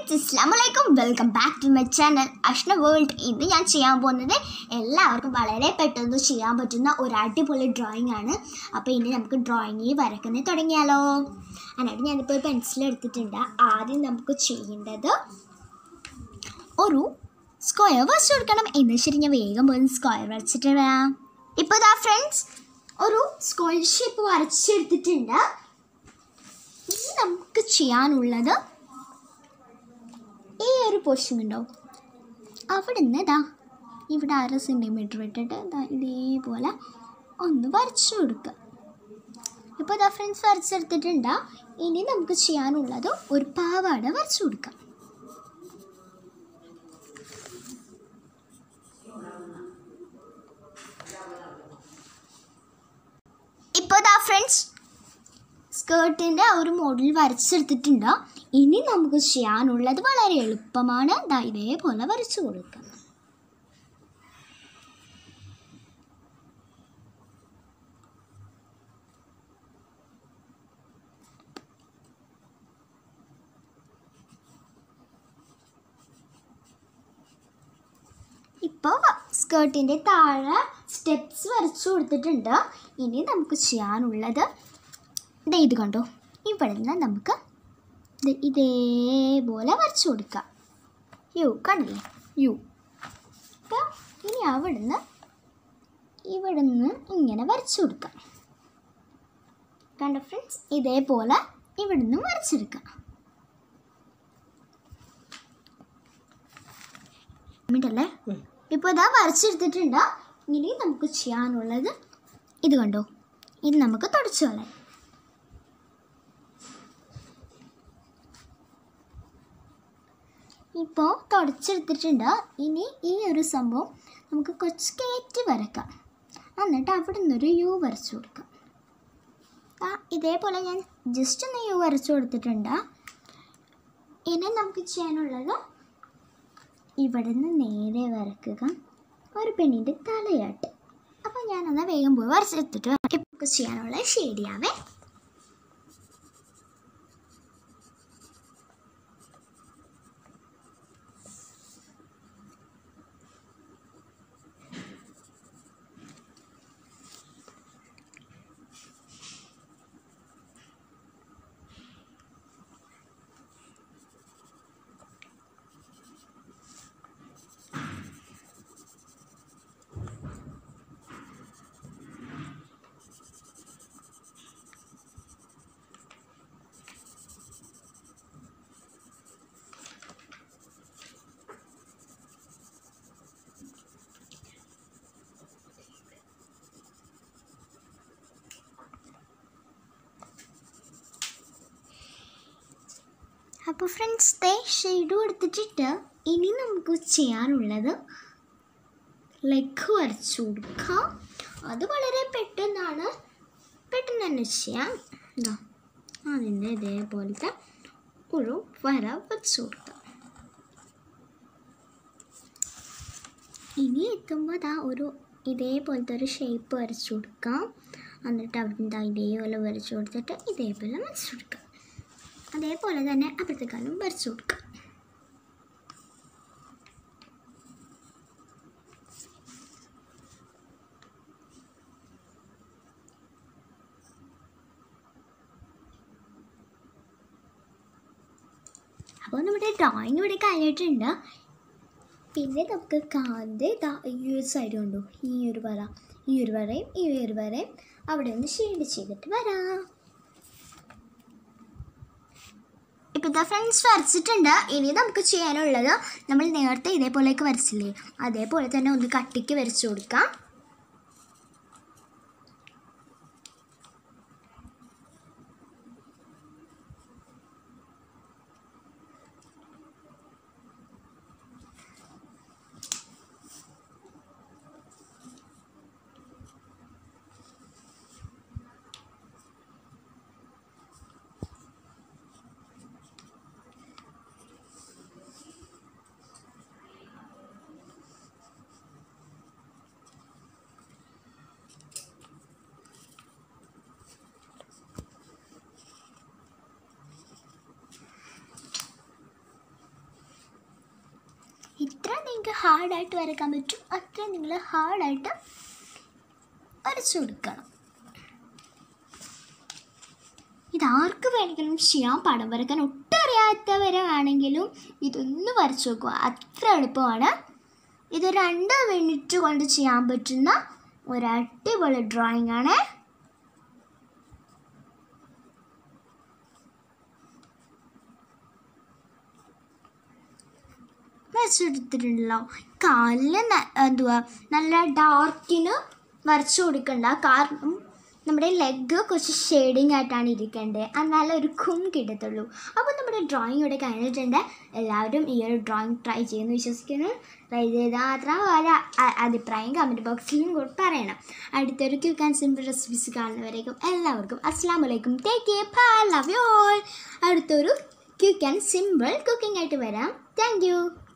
friends അസ്സാം വലൈക്കും welcome back to my channel Ashna world ഇന്ന് ഞാൻ ചെയ്യാൻ പോകുന്നത് എല്ലാവർക്കും വളരെ പെട്ടെന്ന് ചെയ്യാൻ പറ്റുന്ന ഒരു അടിപൊളി ഡ്രോയിങ് ആണ് അപ്പോൾ ഇനി നമുക്ക് ഡ്രോയിങ് വരക്കുന്നത് തുടങ്ങിയാലോ അതിനായിട്ട് ഞാനിപ്പോൾ പെൻസിൽ എടുത്തിട്ടുണ്ട് ആദ്യം നമുക്ക് ചെയ്യേണ്ടത് ഒരു സ്ക്വയർ വരച്ചു കൊടുക്കണം എന്ന് ശരി ഞാൻ വേഗം പോയി സ്ക്വയർ വരച്ചിട്ട് വരാം ഇപ്പോൾ ഇതാ ഫ്രണ്ട്സ് ഒരു സ്ക്വയർ ഷേപ്പ് വരച്ചെടുത്തിട്ടുണ്ട് ഇനി നമുക്ക് ചെയ്യാനുള്ളത് ഈ ഒരു പോർഷൻ ഉണ്ടോ അവിടെ നിന്ന് ഇതാ ഇവിടെ അര സെൻറ്റിമീറ്റർ ഇട്ടിട്ട് ഇതാ ഇതേപോലെ ഒന്ന് വരച്ചു കൊടുക്കുക ഇപ്പോൾ ഇതാ ഫ്രണ്ട്സ് വരച്ചെടുത്തിട്ടുണ്ട് ഇനി നമുക്ക് ചെയ്യാനുള്ളത് ഒരു പാവാട വരച്ചു കൊടുക്കാം ഇപ്പോൾ ഇതാ ഫ്രണ്ട്സ് സ്കേർട്ടിൻ്റെ ഒരു മോഡൽ വരച്ചെടുത്തിട്ടുണ്ട് ഇനി നമുക്ക് ചെയ്യാനുള്ളത് വളരെ എളുപ്പമാണ് ദാ ഇതേപോലെ വരച്ചു കൊടുക്കുക ഇപ്പോൾ സ്കേർട്ടിൻ്റെ താഴെ സ്റ്റെപ്സ് വരച്ചു കൊടുത്തിട്ടുണ്ട് ഇനി നമുക്ക് ചെയ്യാനുള്ളത് ദേ ഇത് കണ്ടോ ഇവിടെ നിന്ന് നമുക്ക് ദേ ഇതേപോലെ വരച്ചു കൊടുക്കാം യു കണ്ടില്ലേ യു അപ്പോൾ ഇനി അവിടുന്ന് ഇവിടെ നിന്ന് ഇങ്ങനെ വരച്ചു കൊടുക്കാം കണ്ടോ ഫ്രണ്ട്സ് ഇതേപോലെ ഇവിടെ നിന്ന് വരച്ചെടുക്കാം മിനിറ്റല്ലേ ഇപ്പോൾ ഇതാ വരച്ചെടുത്തിട്ടുണ്ട് ഇനി നമുക്ക് ചെയ്യാനുള്ളത് ഇത് കണ്ടോ ഇത് നമുക്ക് തുടച്ചു കളയാം ഇപ്പോൾ തുടച്ചെടുത്തിട്ടുണ്ട് ഇനി ഈ ഒരു സംഭവം നമുക്ക് കുറച്ച് കയറ്റി വരക്കാം എന്നിട്ട് അവിടെ നിന്നൊരു യു വരച്ചു കൊടുക്കാം ആ ഇതേപോലെ ഞാൻ ജസ്റ്റ് ഒന്ന് യു വരച്ചു കൊടുത്തിട്ടുണ്ട് ഇനി നമുക്ക് ചെയ്യാനുള്ളത് ഇവിടെ നിന്ന് നേരെ വരക്കുക ഒരു പെണ്ണിൻ്റെ തലയാട്ട് അപ്പോൾ ഞാനൊന്ന് വേഗം പോയി വരച്ചെടുത്തിട്ട് ഇപ്പോൾ ചെയ്യാനുള്ള ശരിയാവേ അപ്പോൾ ഫ്രണ്ട്സ് ദേ ഷെയ്ഡ് കൊടുത്തിട്ട് ഇനി നമുക്ക് ചെയ്യാനുള്ളത് ലെഗ് വരച്ചു കൊടുക്കാം അത് വളരെ പെട്ടെന്നാണ് പെട്ടെന്ന് തന്നെ ചെയ്യാം ഇതാ അതിൻ്റെ ഇതേപോലത്തെ ഒരു വര വരച്ചു കൊടുക്കാം ഇനി എത്തുമ്പോൾ അതാ ഒരു ഇതേപോലത്തെ ഒരു ഷേപ്പ് വരച്ചു കൊടുക്കാം എന്നിട്ട് അവിടെ നിന്ന് ഇതേപോലെ വരച്ചു കൊടുത്തിട്ട് ഇതേപോലെ വരച്ചു കൊടുക്കാം അതേപോലെ തന്നെ അപ്പുറത്തേക്കാളും വരച്ചു കൊടുക്കുക അപ്പോൾ നമ്മുടെ ഡ്രോയിങ് ഇവിടെ കഴിഞ്ഞിട്ടുണ്ട് പിന്നെ നമുക്ക് കാലിൻ്റെ ഇതാ ഈ ഒരു സൈഡ് കൊണ്ടു ഈ ഒരു വര ഈ ഒരു വരയും ഈ ഒരു വരയും അവിടെ ഒന്ന് ഷെയ്ഡ് ചെയ്തിട്ട് വരാം ഇപ്പോൾ ഇതാ ഫ്രണ്ട്സ് വരച്ചിട്ടുണ്ട് ഇനി നമുക്ക് ചെയ്യാനുള്ളത് നമ്മൾ നേരത്തെ ഇതേപോലെയൊക്കെ വരച്ചില്ലേ അതേപോലെ തന്നെ ഒന്ന് കട്ടിക്ക് വരച്ചു കൊടുക്കാം ഇത്ര നിങ്ങൾക്ക് ഹാർഡായിട്ട് വരയ്ക്കാൻ പറ്റും അത്ര നിങ്ങൾ ഹാർഡായിട്ട് വരച്ചു കൊടുക്കണം ഇതാർക്ക് വേണമെങ്കിലും ചെയ്യാം പടം വരയ്ക്കാൻ ഒട്ടും അറിയാത്തവരാണെങ്കിലും ഇതൊന്ന് വരച്ചു നോക്കുക അത്ര എളുപ്പമാണ് ഇത് രണ്ട് മിനിറ്റ് കൊണ്ട് ചെയ്യാൻ പറ്റുന്ന ഒരു അടിപൊളി ഡ്രോയിങ് ആണ് വരച്ചെടുത്തിട്ടുണ്ടല്ലോ കാലിൽ എന്തുവാ നല്ല ഡാർക്കിന് വരച്ചു കൊടുക്കണ്ട കാരണം നമ്മുടെ ലെഗ് കുറച്ച് ഷെയ്ഡിങ് ആയിട്ടാണ് ഇരിക്കേണ്ടത് എന്നാലേ ഒരു ഖും കിട്ടത്തുള്ളൂ അപ്പോൾ നമ്മുടെ ഡ്രോയിങ് ഇവിടെ കഴിഞ്ഞിട്ടുണ്ട് എല്ലാവരും ഈ ഒരു ഡ്രോയിങ് ട്രൈ ചെയ്യുന്നു വിശ്വസിക്കുന്നു ട്രൈ ചെയ്താൽ മാത്രം ഒരു അ- അഭിപ്രായം കമൻറ്റ് ബോക്സിലും കൂടി പറയണം അടുത്തൊരു ക്യൂക്ക് ആൻഡ് സിമ്പിൾ റെസിപ്പീസ് കാണുന്നവരേക്കും എല്ലാവർക്കും അസ്സാം വലൈക്കും take care bye love you all അടുത്തൊരു ക്യൂക്ക് ആൻഡ് സിമ്പിൾ കുക്കിംഗ് ആയിട്ട് വരാം താങ്ക് യു